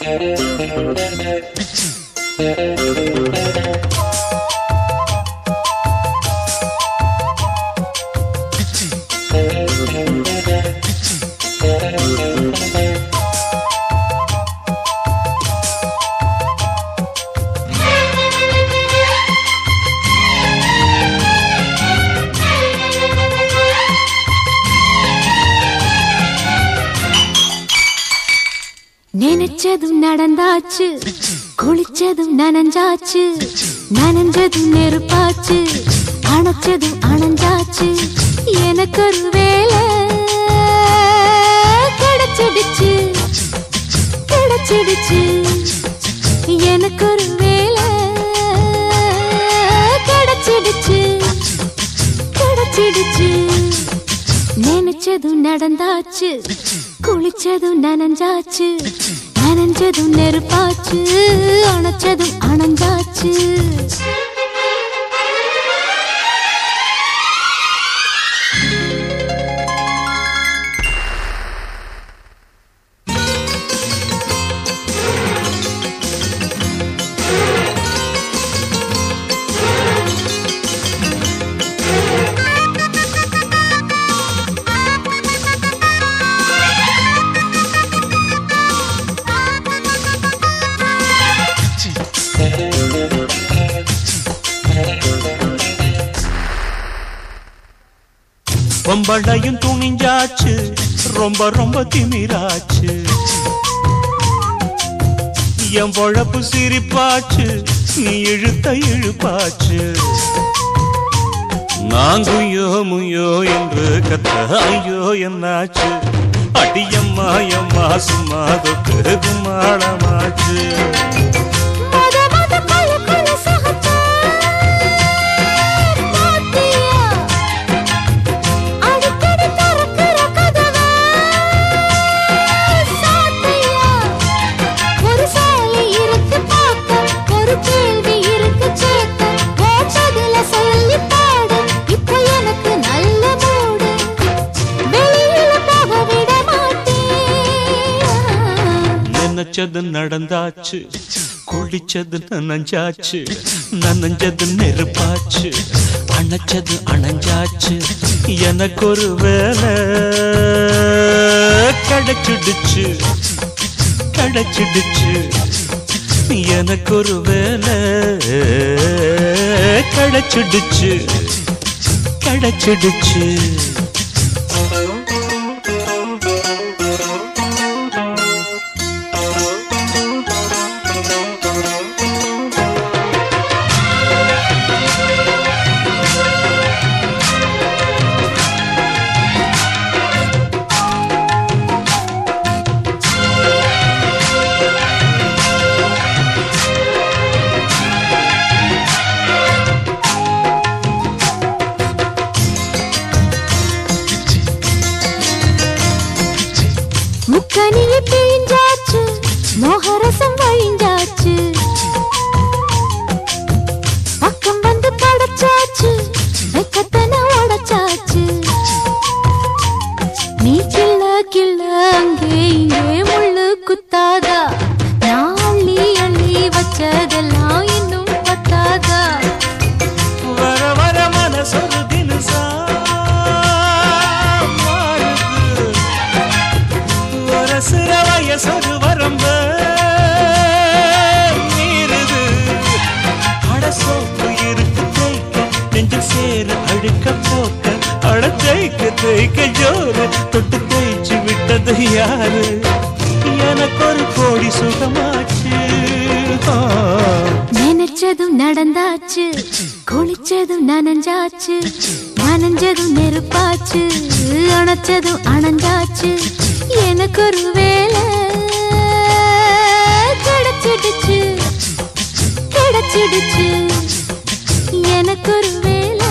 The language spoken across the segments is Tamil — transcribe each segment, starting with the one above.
நினைச்சதும் நடந்தாச்சு குளிச்சதும் நனஞ்சாச்சு நனஞ்சதும் நெருப்பாச்சு அணைச்சதும் அணைஞ்சாச்சு எனக்கு ஒரு வேலை கிடைச்சிடுச்சு கிடைச்சிடுச்சு எனக்கு ஒரு வேலை கிடைச்சிடுச்சு கிடைச்சிடுச்சு நினைச்சதும் நடந்தாச்சு குளிச்சதும் நனஞ்சாச்சு நனஞ்சதும் நெருப்பாச்சு அணைச்சதும் அணைஞ்சாச்சு பொம்பளையும் துணிஞ்சாச்சு ரொம்ப ரொம்ப திமிராச்சு என் பொழப்பு சிரிப்பாச்சு நீ இழுத்த இழுப்பாச்சு நாங்குயோ முயோ என்று கத்த ஐயோ என்னாச்சு அடியம்மா எம்மா சும்மா தொட்டு கும்மாளமாச்சு மொத மொத கொல கொல சகச்சா பாத்தியா அடிக்கடி திறக்கிற கதவை சாத்தியா ஒரு சாலி இருக்கு பார்க்க ஒரு கேள்வி இருக்கு கேட்க கேட்டதுல சொல்லி பாடு இப்போ எனக்கு நல்ல மூடு வெளியில போக விட மாட்டேன் நினைச்சது நடந்தாச்சு குளிச்சது நனைஞ்சாச்சு நனைஞ்சது நெருப்பாச்சு அணைச்சது அணைஞ்சாச்சு எனக்கு ஒரு வேலை கிடைச்சிடுச்சு கிடைச்சிடுச்சு எனக்கு ஒரு வேலை கிடைச்சிடுச்சு கிடைச்சிடுச்சு முக்கனியை பிழிஞ்சாச்சு மோகரசம் வழிஞ்சாச்சு பக்கம் வந்து படைச்சாச்சு வெக்கத்தன உடைச்சாச்சு நீ கிள்ள கிள்ள அங்கே இங்கே முள்ளு குத்தாதா நான் அள்ளி அள்ளி வச்சதெல்லாம் இன்னும் பத்தாதா வர வர மனசொரு தினசா மாறுது வரசுற வயசொரு வரம்ப மீறுது அட சோப்பு இருக்கு தேய்க்க நெஞ்சு சேர அழுக்க போக்க அட தேய்க்க தேய்க்க ஜோறு தொட்டு தேய்ச்சு விட்டது யாரு எனக்கு ஒரு கோடி சுகமாச்சு ஆ. நினைச்சதும் நடந்தாச்சு குளிச்சதும் நனஞ்சாச்சு நனஞ்சதும் நெருப்பாச்சு அணைச்சதும் அணைஞ்சாச்சு எனக்கு ஒரு வேலை கிடைச்சிடுச்சு கிடைச்சிடுச்சு எனக்கு ஒரு வேலை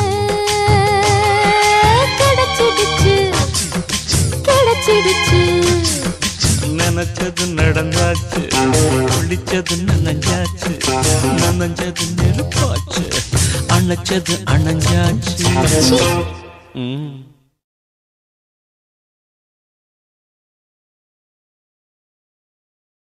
கிடைச்சிடுச்சு கிடைச்சிடுச்சு நினைச்சது நடந்தாச்சு குளிச்சது நனைஞ்சாச்சு நனைஞ்சது நெருப்பாச்சு அணைச்சது அணைஞ்சாச்சு சீ.